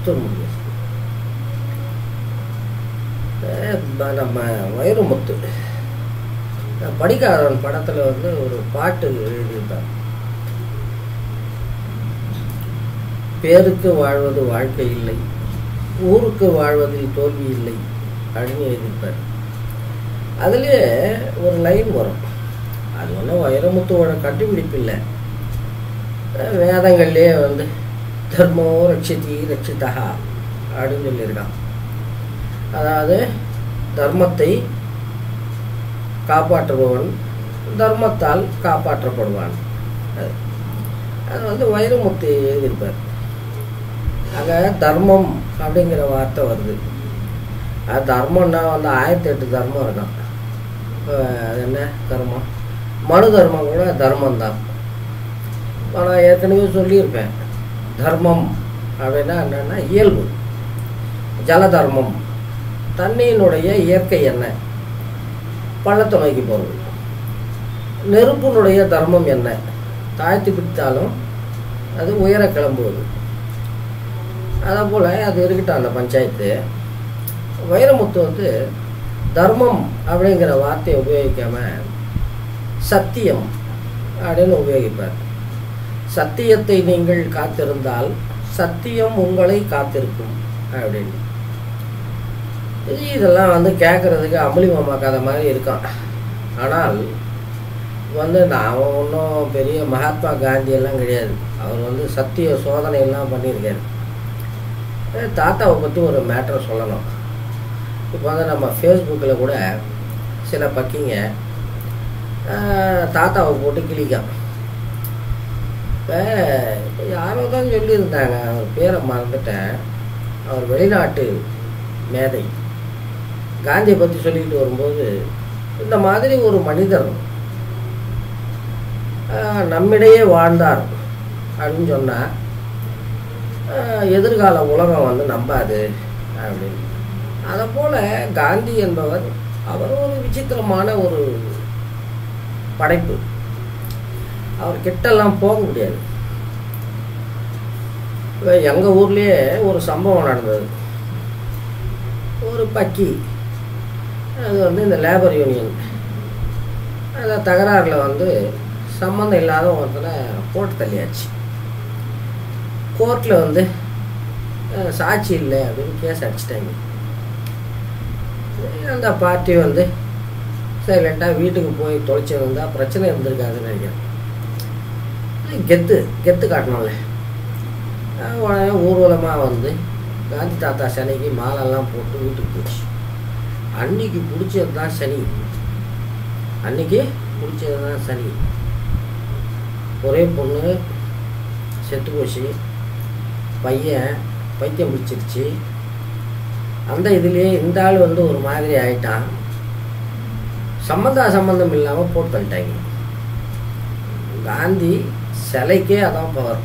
முருகேசன் அஹ் ப- நம்ம வைரமுத்து அஹ் படிக்காதவன் படத்தில் வந்து ஒரு பாட்டு எழுதியிருப்பார் பேருக்கு வாழ்வது வாழ்க்கை இல்லை ஊருக்கு வாழ்வதில் தோல்வி இல்லை அப்படின்னு எழுதியிருப்பார் அதுலேயே ஒரு லைன் வரும் அது ஒன்றும் வைரமுத்துவோட கண்டுபிடிப்பு இல்லை அஹ் வேதங்கள்லேயே வந்து தர்மோ ரட்சிதி ரட்சிதா அப்படின்னு சொல்லியிருக்கான் அதாவது தர்மத்தை காப்பாற்றுபவன் தர்மத்தால் காப்பாற்றப்படுவான் அது அது வந்து வைரமுத்து எழுதியிருப்பார் அங்கே தர்மம் அப்படிங்கிற வார்த்தை வருது அது தர்மம்னா வந்து ஆயிரத்தி எட்டு தர்மம் இருக்கான் இப்போ அது என்ன தர்மம் மனு தர்மம் கூட தர்மம் தான் நான் ஏற்கனவே சொல்லியிருப்பேன் தர்மம் அப்படின்னா என்னென்னா இயல்பு ஜல தர்மம் தண்ணியினுடைய இயற்கை என்ன பள்ளத்தை நோக்கி போகிறது நெருப்பினுடைய தர்மம் என்ன தாழ்த்தி பிடித்தாலும் அது உயர கிளம்புவது அதை போல் அது இருக்கட்டும் அந்த பஞ்சாயத்து வைரமுத்து வந்து தர்மம் அப்படிங்கிற வார்த்தையை உபயோகிக்காம சத்தியம் அப்படின்னு உபயோகிப்பார் சத்தியத்தை நீங்கள் காத்திருந்தால் சத்தியம் உங்களை காத்திருக்கும் அப்படின்னு இது இதெல்லாம் வந்து கேட்குறதுக்கு அம்பளிமமா கதை மாதிரி இருக்கான் ஆனால் வந்து நான் ஒன்றும் பெரிய மகாத்மா காந்தி எல்லாம் கிடையாது அவர் வந்து சத்திய சோதனை எல்லாம் பண்ணியிருக்காரு அஹ் தாத்தாவை பற்றி ஒரு மேட்டரை சொல்லணும் இப்போ வந்து நம்ம ஃபேஸ்புக்கில் கூட சில பக்கிங்க அஹ் தாத்தாவை போட்டு கிளிக்கான் இப்போ இப்போ யாரோ தான் சொல்லியிருந்தாங்க அவர் பேரை மறந்துட்டேன் அவர் வெளிநாட்டு மேதை காந்தியை பற்றி சொல்லிக்கிட்டு வரும்போது இந்த மாதிரி ஒரு மனிதர் ஆஹ், நம்மிடையே வாழ்ந்தார் அப்படின்னு சொன்னால் எதிர்கால உலகம் வந்து நம்பாது அப்படின்னு அதை போல் காந்தி என்பவர் அவர் ஒரு விசித்திரமான ஒரு படைப்பு அவர் கிட்டெல்லாம் போக முடியாது இப்போ எங்கள் ஊர்லேயே ஒரு சம்பவம் நடந்தது ஒரு பக்கி அது வந்து இந்த லேபர் யூனியன் அந்த தகராறில் வந்து சம்மந்தம் இல்லாத ஒருத்தனை போட்டு தள்ளியாச்சு கோர்ட்டில் வந்து அஹ், சாட்சி இல்லை அப்படின்னு கேஸ் அடிச்சிட்டாங்க சரி, அந்த பார்ட்டி வந்து சைலண்ட்டாக வீட்டுக்கு போய் தொலைச்சி வந்தால் பிரச்சனை இருந்திருக்காதுன்னு நினைக்கிறேன் அது கெத்து கெத்து காட்டணும்ல அஹ் உடனே ஊர்வலமாக வந்து காந்தி தாத்தா சனிக்கு மாலெல்லாம் போட்டு வீட்டுக்கு போச்சு அன்னைக்கு பிடிச்சது தான் சனி அன்னைக்கு பிடிச்சது தான் சனி ஒரே பொண்ணு செத்து போச்சு பையன் பைத்தியம் பிடிச்சிருச்சு அந்த இதுலேயே இந்த ஆள் வந்து ஒரு மாதிரி ஆயிட்டான் சம்மந்தா சம்மந்தம் இல்லாமல் போட்டு தள்ளிட்டாங்க காந்தி சிலைக்கே அதான் பவர்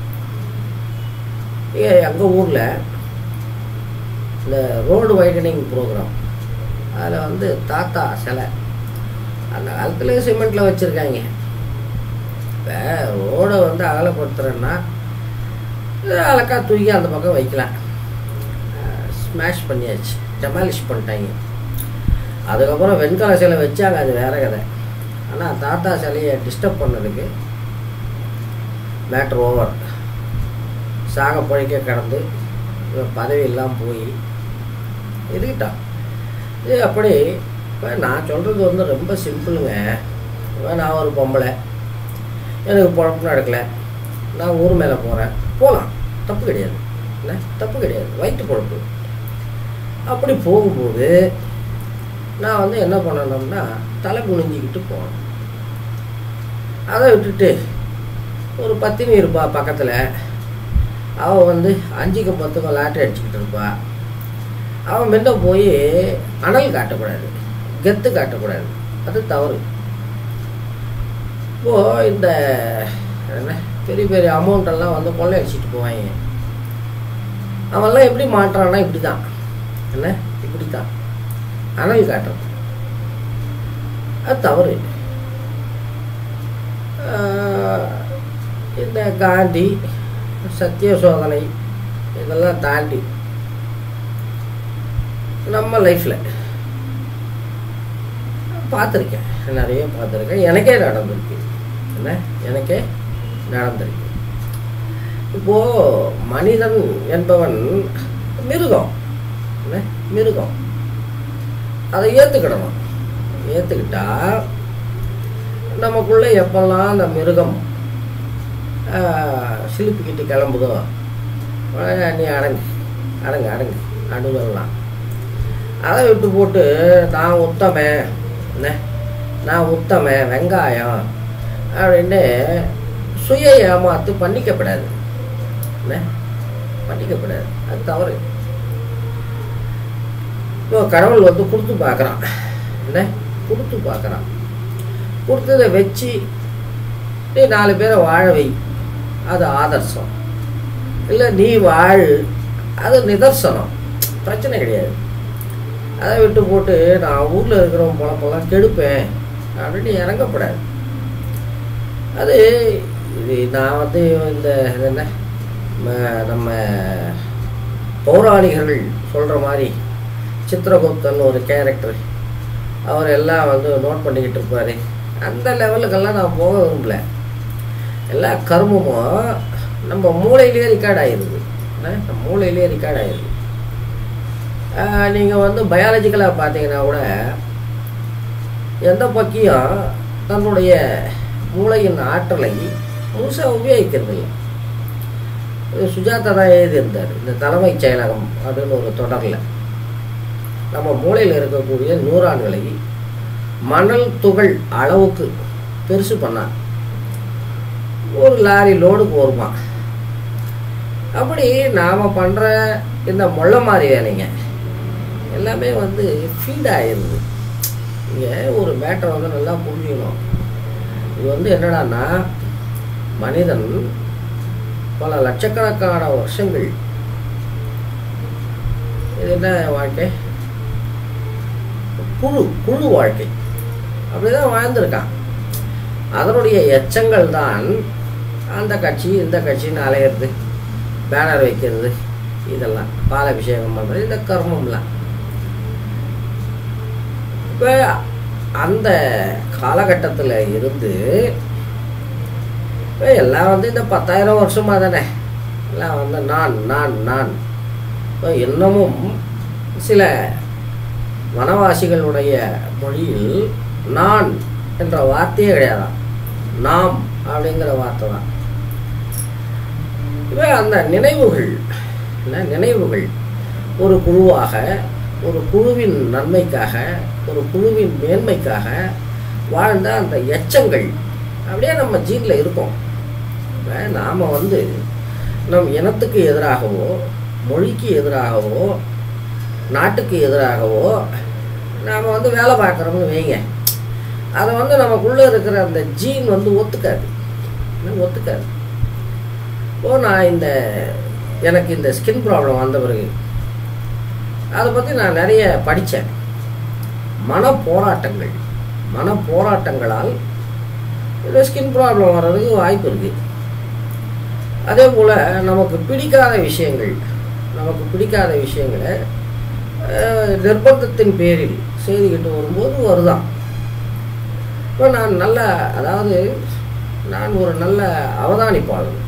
எங்கள் ஊரில் இந்த ரோடு வைடனிங் ப்ரோக்ராம் அதில் வந்து தாத்தா சிலை அந்த காலத்தில் சிமெண்ட்டில் வச்சுருக்காங்க இப்போ ரோடை வந்து அகலப்படுத்துகிறேன்னா அழகா தூக்கி அந்த பக்கம் வைக்கலாம் ஸ்மாஷ் பண்ணியாச்சு டெமாலிஷ் பண்ணிட்டாங்க அதுக்கப்புறம் வெண்கல சிலை வச்சாங்க அது வேற கதை ஆனால் தாத்தா சிலையை டிஸ்டர்ப் பண்ணதுக்கு மேட்ரு ஓவர் சாக பழைக்க கடந்து இவன் பதவி எல்லாம் போய் இருக்கட்டான் இது அப்படி இப்போ நான் சொல்கிறது வந்து ரொம்ப சிம்பிளுங்க இப்போ நான் ஒரு பொம்பளை எனக்கு பொழப்பு நடக்கலை நான் ஊர் மேலே போகிறேன் போகலாம் தப்பு கிடையாது என்ன தப்பு கிடையாது வயிற்று பொழப்பு அப்படி போகும்போது நான் வந்து என்ன பண்ணணும்னா தலை குனிஞ்சிக்கிட்டு போகணும் அதை விட்டுட்டு ஒரு பத்தினி இருப்பா பக்கத்தில் அவள் வந்து அஞ்சுக்கும் பத்துக்கும் லாட்டரி அடிச்சுக்கிட்டு இருப்பா அவன் முன்ன போய் அனல் காட்டக்கூடாது கெத்து காட்டக்கூடாது அது தவறு இப்போது இந்த என்ன பெரிய பெரிய அமௌண்ட்டெல்லாம் வந்து கொள்ளை அடிச்சிட்டு போவாங்க அவன்லாம் எப்படி மாட்டுறான்னா இப்படி தான் என்ன இப்படி தான் அனல் காட்டுறது அது தவறு ஆஹ் இந்த காந்தி சத்திய சோதனை இதெல்லாம் தாண்டி நம்ம லைஃப்பில் பார்த்துருக்கேன் நிறைய பார்த்துருக்கேன் எனக்கே நடந்திருக்கு என்ன எனக்கே நடந்திருக்கு இப்போது மனிதன் என்பவன் மிருகம் என்ன மிருகம் அதை ஏற்றுக்கிடணும் ஏற்றுக்கிட்டா நமக்குள்ளே எப்பெல்லாம் அந்த மிருகம் சிலிப்பிக்கிட்டு கிளம்புதோ உடனே நீ அடங்கு அடங்கு அடங்கு அடங்கலாம் அதை விட்டு போட்டு நான் உத்தமன் என்ன நான் உத்தமன் வெங்காயம் அப்படின்னு சுய ஏமாத்து பண்ணிக்கப்படாது என்ன பண்ணிக்கப்படாது அது தவறு இப்போ கடவுள் வந்து கொடுத்து பார்க்குறான் என்ன கொடுத்து பார்க்குறான் கொடுத்ததை வச்சு நீ நாலு பேரை வாழ வை அது ஆதர்சம் இல்லை நீ வாழ் அது நிதர்சனம் பிரச்சனை கிடையாது அதை விட்டு போட்டு நான் ஊரில் இருக்கிறவங்க பொழப்பெல்லாம் கெடுப்பேன் அப்படின்னு இறங்கப்படாது அது இது நான் வந்து இந்த இது என்ன ம- நம்ம பௌராணிகர்கள் சொல்கிற மாதிரி சித்திரகுப்தன் ஒரு கேரக்டர் அவர் எல்லாம் வந்து நோட் பண்ணிக்கிட்டு இருப்பார் அந்த லெவலுக்கெல்லாம் நான் போக விரும்பல எல்லா கர்மமும் நம்ம மூளையிலேயே ரெக்கார்ட் ஆயிடுது என்ன? நம்ம மூளையிலேயே ரெக்கார்ட் ஆயிடுது நீங்கள் வந்து பயாலஜிக்கலாக பார்த்தீங்கன்னா கூட எந்த பக்கியும் தன்னுடைய மூளையின் ஆற்றலை முழுசாக உபயோகிக்கிறது இல்லை இது சுஜாதா தான் எழுதியிருந்தார் இந்த தலைமைச் செயலகம் அப்படின்னு ஒரு தொடரில் நம்ம மூளையில் இருக்கக்கூடிய நியூரான்களை மணல் துகள் அளவுக்கு பெருசு பண்ணார் ஒரு லாரி லோடுக்கு வருமா அப்படி நாம் பண்ணுற இந்த முள்ள மாதிரி வேலைங்க எல்லாமே வந்து ஃபீட் ஆயிடுது இங்கே ஒரு மேட்டரை வந்து நல்லா புரிஞ்சுக்கணும் இது வந்து என்னடான்னா மனிதன் பல லட்சக்கணக்கான வருஷங்கள் இது என்ன வாழ்க்கை குழு குழு வாழ்க்கை அப்படிதான் வாழ்ந்திருக்கான் அதனுடைய எச்சங்கள் தான் அந்த கட்சி இந்த கட்சின்னு அலையிறது பேனர் வைக்கிறது இதெல்லாம் பாலாபிஷேகம் பண்ணுறது இந்த கர்மம்லாம் இப்போ அந்த காலகட்டத்தில் இருந்து இப்போ எல்லாம் வந்து இந்த பத்தாயிரம் வருஷமாக தானே எல்லாம் வந்து நான் நான் நான் இப்போ இன்னமும் சில வனவாசிகளுடைய மொழியில் நான் என்ற வார்த்தையே கிடையாதான் நாம் அப்படிங்கிற வார்த்தை தான் இப்போ அந்த நினைவுகள் என்ன நினைவுகள் ஒரு குழுவாக ஒரு குழுவின் நன்மைக்காக ஒரு குழுவின் மேன்மைக்காக வாழ்ந்த அந்த எச்சங்கள் அப்படியே நம்ம ஜீனில் இருக்கும் இப்போ நாம் வந்து நம் இனத்துக்கு எதிராகவோ மொழிக்கு எதிராகவோ நாட்டுக்கு எதிராகவோ நாம் வந்து வேலை பார்க்குறோம்னு வைங்க அதை வந்து நமக்குள்ளே இருக்கிற அந்த ஜீன் வந்து ஒத்துக்காது என்ன ஒத்துக்காது ஓ நான் இந்த எனக்கு இந்த ஸ்கின் ப்ராப்ளம் வந்த பிறகு அதை பற்றி நான் நிறைய படித்தேன் மன போராட்டங்கள் மன போராட்டங்களால் இந்த ஸ்கின் ப்ராப்ளம் வர்றதுக்கு வாய்ப்பு இருக்குது அதே போல் நமக்கு பிடிக்காத விஷயங்கள் நமக்கு பிடிக்காத விஷயங்களை அஹ், நிர்பந்தத்தின் பேரில் செய்துக்கிட்டு வரும்போது வருதான் இப்போ நான் நல்ல அதாவது நான் ஒரு நல்ல அவதானிப்பாளர்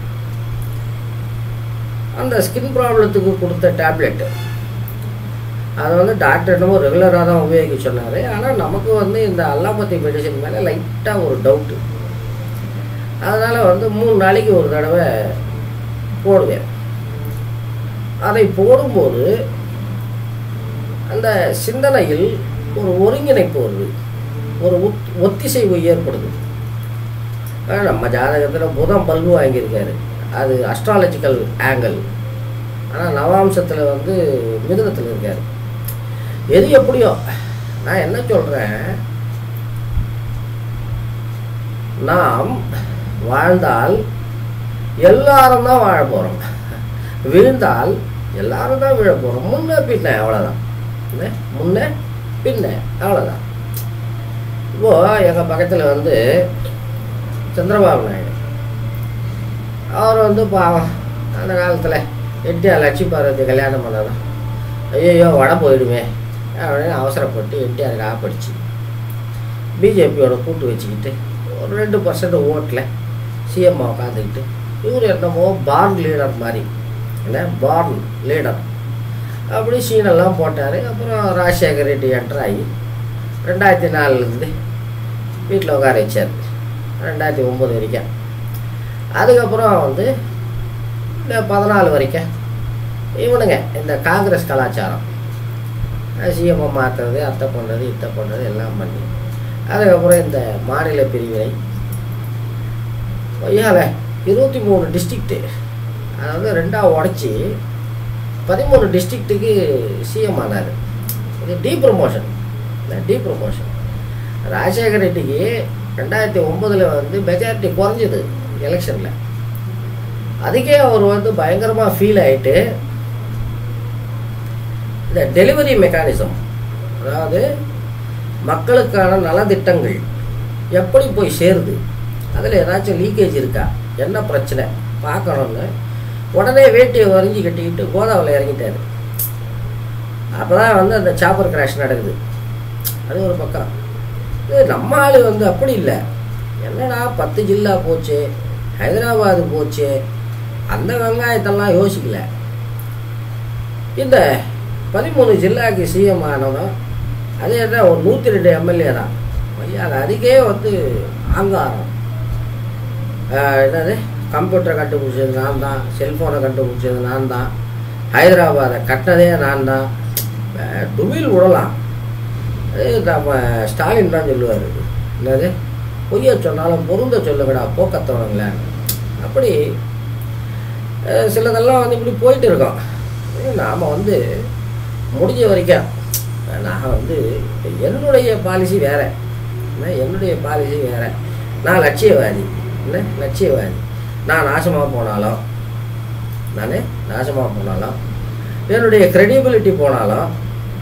அந்த ஸ்கின் ப்ராப்ளத்துக்கு கொடுத்த டேப்லெட்டு அதை வந்து டாக்டர் என்னமோ ரெகுலராக தான் உபயோகிக்க சொன்னார் ஆனால் நமக்கு வந்து இந்த அல்லாபத்தி மெடிசன் மேலே லைட்டாக ஒரு டவுட்டு அதனால் வந்து மூணு நாளைக்கு ஒரு தடவை போடுவேன் அதை போடும்போது அந்த சிந்தனையில் ஒரு ஒருங்கிணைப்பு வருது ஒரு ஒத் ஒத்திசைவு ஏற்படுது ஆனா, நம்ம ஜாதகத்தில் புதன் பல்பு வாங்கியிருக்காரு அது அஸ்ட்ராலஜிக்கல் ஆங்கிள் ஆனால் நவாம்சத்தில் வந்து மிருகத்தில் இருக்கார் எது எப்படியோ நான் என்ன சொல்கிறேன் நாம் வாழ்ந்தால் எல்லாரும் தான் வாழ போகிறோம் வீழ்ந்தால் எல்லாரும் தான் விழ போகிறோம் முன்ன பின்ன அவ்வளோதான் என்ன முன்ன பின்ன அவ்வளோதான் இப்போது எங்கள் பக்கத்தில் வந்து சந்திரபாபு நாயுடு அவர் வந்து பாவம் அந்த காலத்தில் என்டிஆர் லட்சுமி பார்வதி கல்யாணம் பண்ணதான் ஐயோ வட போயிடுமே அப்படின்னு அவசரப்பட்டு என்டிஆருக்கு ஆப்படிச்சு பிஜேபியோட கூட்டு வச்சுக்கிட்டு ஒரு ரெண்டு பர்சன்ட் ஓட்டில் சிஎம்மா உட்காந்துக்கிட்டு இவர் என்னமோ பார்ன் லீடர் மாதிரி என்ன பார்ன் லீடர் அப்படி சீனெல்லாம் போட்டார் அப்புறம் ராஜசேகர் ரெட்டி என்டர் ஆகி ரெண்டாயிரத்தி நாலுலேருந்து வீட்டில் உட்கார வச்சார் ரெண்டாயிரத்தி ஒம்பது வரைக்கும் அதுக்கப்புறம் வந்து இந்த பதினாலு வரைக்கும் இவனுங்க இந்த காங்கிரஸ் கலாச்சாரம் சிஎம்ஐ மாற்றுறது அத்தை பண்ணுறது இத்தை பண்ணுறது எல்லாம் பண்ணி அதுக்கப்புறம் இந்த மாநில பிரிவினை ஐயால இருபத்தி மூணு டிஸ்ட்ரிக்ட்டு அதாவது ரெண்டாக உடச்சி பதிமூணு டிஸ்ட்ரிக்ட்டுக்கு சிஎம் ஆனார் இது de promotion de promotion Rajasekhar ரெட்டிக்கு ரெண்டாயிரத்தி ஒம்பதில் வந்து மெஜாரிட்டி குறைஞ்சிது எலெக்ஷனில் அதுக்கே அவர் வந்து பயங்கரமாக ஃபீல் ஆகிட்டு இந்த டெலிவரி மெக்கானிசம் அதாவது மக்களுக்கான நலத்திட்டங்கள் எப்படி போய் சேருது அதில் ஏதாச்சும் லீக்கேஜ் இருக்கா என்ன பிரச்சனை பார்க்கணுன்னு உடனே வேட்டியை வரைஞ்சி கட்டிக்கிட்டு கோதாவில் இறங்கிட்டார் அப்போ தான் வந்து அந்த சாப்பர் கிராஷ் நடக்குது அது ஒரு பக்கம் இது நம்ம ஆள் வந்து அப்படி இல்லை என்னடா பத்து ஜில்லா போச்சு ஹைதராபாத் போச்சு அந்த வெங்காயத்தெல்லாம் யோசிக்கல இந்த பதிமூணு ஜில்லாக்கு சிஎம் ஆனதும் அதே தான் ஒரு நூற்றி ரெண்டு எம்எல்ஏ தான் ஐயா அது அதுக்கே வந்து ஆங்காரம் ஆஹ் என்னது கம்ப்யூட்டரை கண்டுபிடிச்சது நான் தான் செல்ஃபோனை கண்டுபிடிச்சது நான் தான் ஹைதராபாத்தை கட்டினதே நான் தான் ஆஹ் டுவில் விடலாம் அது நம்ம ஸ்டாலின் தான் சொல்லுவார் என்னது பொய்ய சொன்னாலும் பொருந்த சொல்லுங்கடா போக்கத்தவங்களேன் அப்படி அஹ் சிலதெல்லாம் வந்து இப்படி போயிட்டு இருக்கோம் நாம் வந்து முடிஞ்ச வரைக்கும் நான் வந்து என்னுடைய பாலிசி வேற என்ன என்னுடைய பாலிசி வேற நான் லட்சியவாதி என்ன லட்சியவாதி நான் நாசமாக போனாலும் நான் நாசமாக போனாலும் என்னுடைய credibility போனாலும்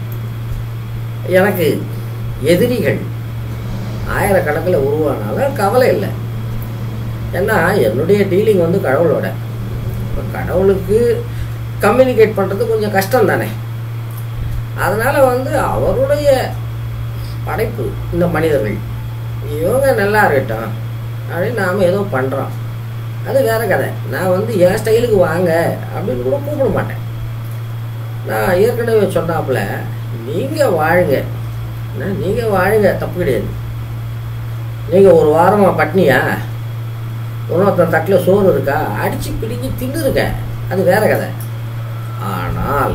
எனக்கு எதிரிகள் ஆயிரக்கணக்கில் உருவானாலும் கவலை இல்லை ஏன்னா என்னுடைய டீலிங் வந்து கடவுளோட இப்போ கடவுளுக்கு கம்யூனிகேட் பண்ணுறது கொஞ்சம் கஷ்டம் தானே அதனால் வந்து அவருடைய படைப்பு இந்த மனிதர்கள் இவங்க நல்லா இருக்கட்டும் அப்படின்னு நாம் ஏதோ பண்ணுறோம் அது வேற கதை நான் வந்து என் ஸ்டைலுக்கு வாங்க அப்படின்னு கூட கூப்பிட மாட்டேன் நான் ஏற்கனவே சொன்னாப்புல நீங்கள் வாழுங்க என்ன நீங்கள் வாழுங்க தப்பு கிடையாது நீங்கள் ஒரு வாரமாக பட்னியா இன்னொருத்தன் தட்டில் சோறு இருக்கா அடித்து பிடிங்கி தின்னுருக்க அது வேற கதை ஆனால்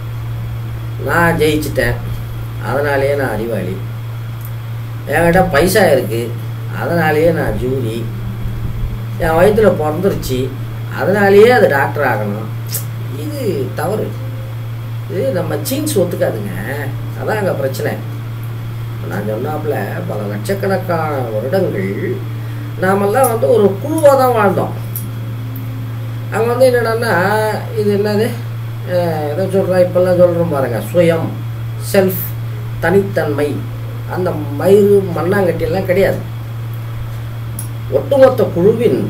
நான் ஜெயிச்சிட்டேன் அதனாலேயே நான் அறிவாளி என்கிட்ட பைசா இருக்குது அதனாலேயே நான் ஜூரி என் வயிற்றுல பிறந்துருச்சு அதனாலேயே அது டாக்டர் ஆகணும் இது தவறு இது நம்ம ஜீன்ஸ் ஒத்துக்காதுங்க அதான் அங்கே பிரச்சனை நான் சொன்னாப்புல பல லட்சக்கணக்கான வருடங்கள் நாமெல்லாம் வந்து ஒரு குழுவாக தான் வாழ்ந்தோம் அங்கே வந்து என்னென்னா இது என்னது அஹ் எதை சொல்கிறா இப்போல்லாம் சொல்கிறோம் பாருங்க சுயம் செல்ஃப் தனித்தன்மை அந்த மயிறு மண்ணாங்கட்டி எல்லாம் கிடையாது ஒட்டுமொத்த குழுவின்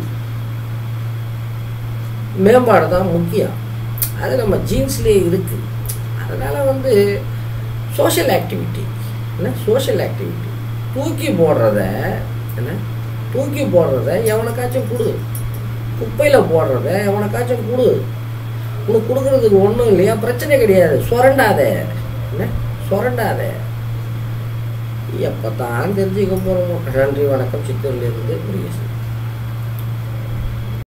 மேம்பாடு தான் முக்கியம் அது நம்ம ஜீன்ஸ்லேயே இருக்குது அதனால் வந்து சோஷியல் ஆக்டிவிட்டி என்ன சோஷியல் ஆக்டிவிட்டி தூக்கி போடுறத என்ன தூக்கி போடுறத எவனுக்காச்சும் கொடு குப்பையில் போடுறத எவனுக்காச்சும் கொடு உனக்கு கொடுக்குறதுக்கு ஒன்றும் இல்லையா பிரச்சனை கிடையாது சுரண்டாத என்ன சுரண்டாத எப்போ தான் தெரிஞ்சுக்க போகிறோம் நன்றி வணக்கம் சித்தூர்லேருந்து முருகேசன்